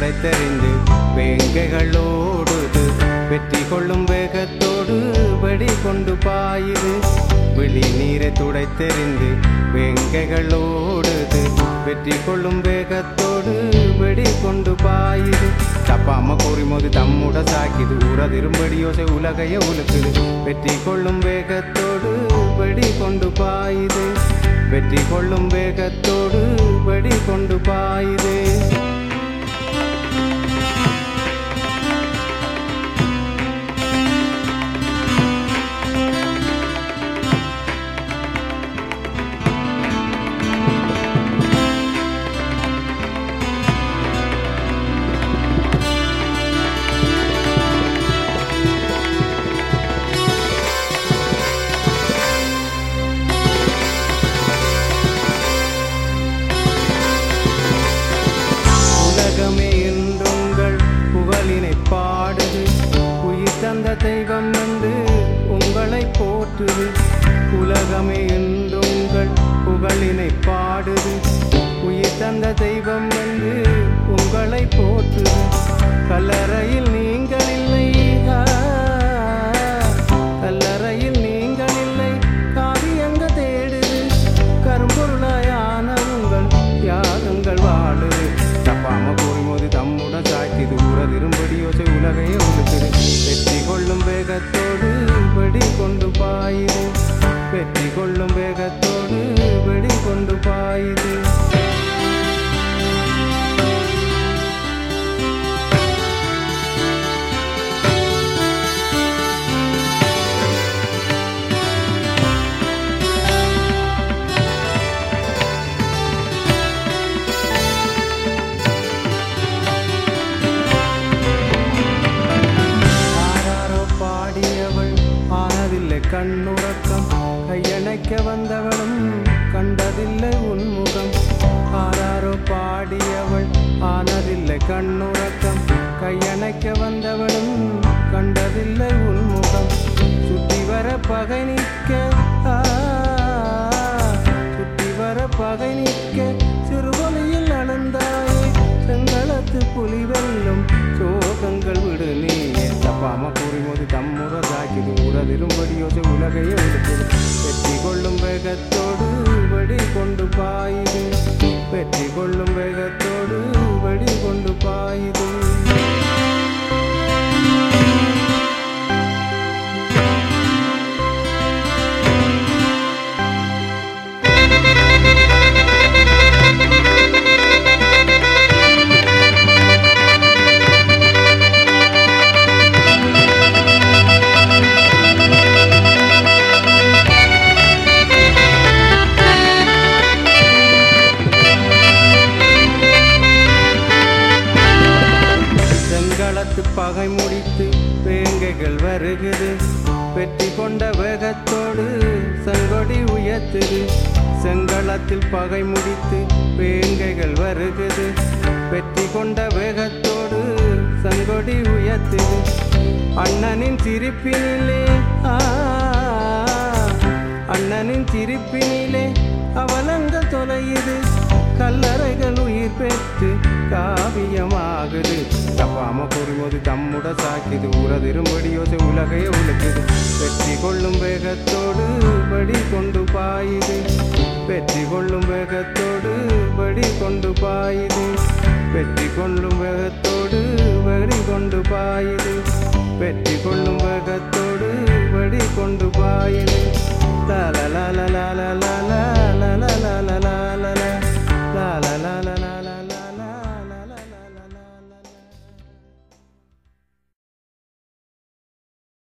துடைத்தெறிந்து வேங்கைகளோடுது வெற்றி கொள்ளும் வேகத்தோடு வெடி கொண்டு பாயுது விழி நீரை துடைத்தெறிந்து வேங்கைகளோடுது வெற்றி கொள்ளும் வேகத்தோடு வெடி கொண்டு பாயுது தப்பாம கூறிமோது தம்முட சாக்கிது ஊரதிரும்படி யோசை உலகைய உலுக்குது வெற்றி கொள்ளும் வேகத்தோடு வெடி கொண்டு பாயுது வெற்றி கொள்ளும் வேகத்தோடு வெடி கொண்டு பாயுது உலகமே என்றுங்கள் புகழினை பாடுது உயிர் தந்த தெய்வம் என்று உங்களை போற்றுது உலகமே என்றுங்கள் புகழினை பாடுது உயிர் தந்த தெய்வம் என்று உங்களை போற்றுது கல்லறையில் நீங்கள் இல்லை ஆ, கல்லறையில் நீங்கள் இல்லை காவியங்க தேடுது கரும்பொருளாயான உங்கள் யாகங்கள் வாழுது தப்பாம கூறும்போது தம்முடன் சாய்த்திது உறதிரும்படி யோசை உலகையே உழுக்குது வெற்றி கொள்ளும் வேகத்தோடு வெடி கொண்டு பாயுது வெற்றி கொள்ளும் வேகத்தோடு வெடி கொண்டு பாயுது ஆராரோ பாடியவள் ஆனதில்லை கண்ணுறக்கம் கையணைக்க வந்தவளும் கண்டதில்லை உன்முகம் ஆராரோ பாடியவள் ஆனதில்லை கண்ணுறக்கம் கையணைக்க வந்தவளும் கண்டதில்லை உன்முகம் சுற்றி வர பகை நிற்க ஆ, சுற்றி வர பகை நிற்க சிறுவொலியில் அளந்தாயே செங்களத்து புலி வெல்லும் சோகங்கள் விடு நீ தப்பாம கூறிமோது தம்முற தாக்கிது உறதிரும்படி யோசை உலகையே உடுக்குது வெற்றி கொள்ளும் வேகத்தோடு வெடி கொண்டு பாயுது வெற்றி கொள்ளும் வேகத்தோடு வெடி கொண்டு பாயுது செங்களத்து பகை முடித்து வேங்கைகள் வருகுது வெற்றி கொண்ட வேகத்தோடு செங்கொடி உயர்த்துது செங்களத்தில் பகை முடித்து வேங்கைகள் வருகுது வெற்றி கொண்ட வேகத்தோடு செங்கொடி உயர்த்துது அண்ணனின் சிரிப்பினிலே ஆ, அண்ணனின் சிரிப்பினிலே அவலங்க தொலையுது கல்லறைகள் உயிர் பெற்று காவியமாகுது தப்பாம கூறும்போது தம்முட சாக்கிது உறதிரும்படி யோசை உலகையே உழுக்குது வெற்றி கொள்ளும் வேகத்தோடு படி கொண்டு பாயுது வெற்றி கொள்ளும் வேகத்தோடு படி கொண்டு பாயுது வெற்றி கொள்ளும் வேகத்தோடு வரி கொண்டு பாயுது